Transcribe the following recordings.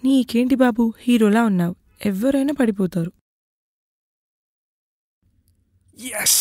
నీకేంటి బాబు హీరోలా ఉన్నావు ఎవరైనా పడిపోతారు ఎస్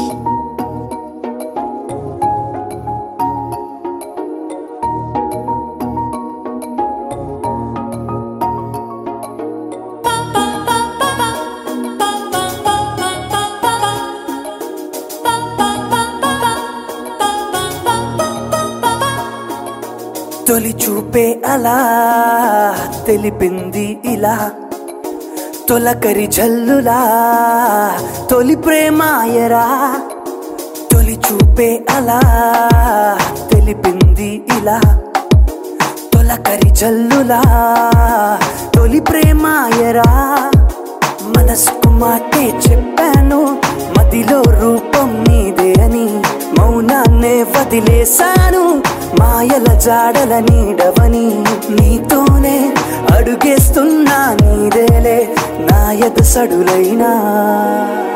తొలి చూపే అలా తెలిపింది ఇలా తొలకరి జల్లులా తొలి ప్రేమాయరా తొలి చూపే అలా తెలిపింది ఇలా తొలకరి జల్లులా తొలి ప్రేమాయరా మనసుకు మాటే చెప్పాను మదిలో రూపం నీదే అని మౌనాన్నే వదిలేశాను మాయల జాడల నీడవని నీతోనే అడుగేస్తున్నా నీదేలే నా ఎద సడులైనా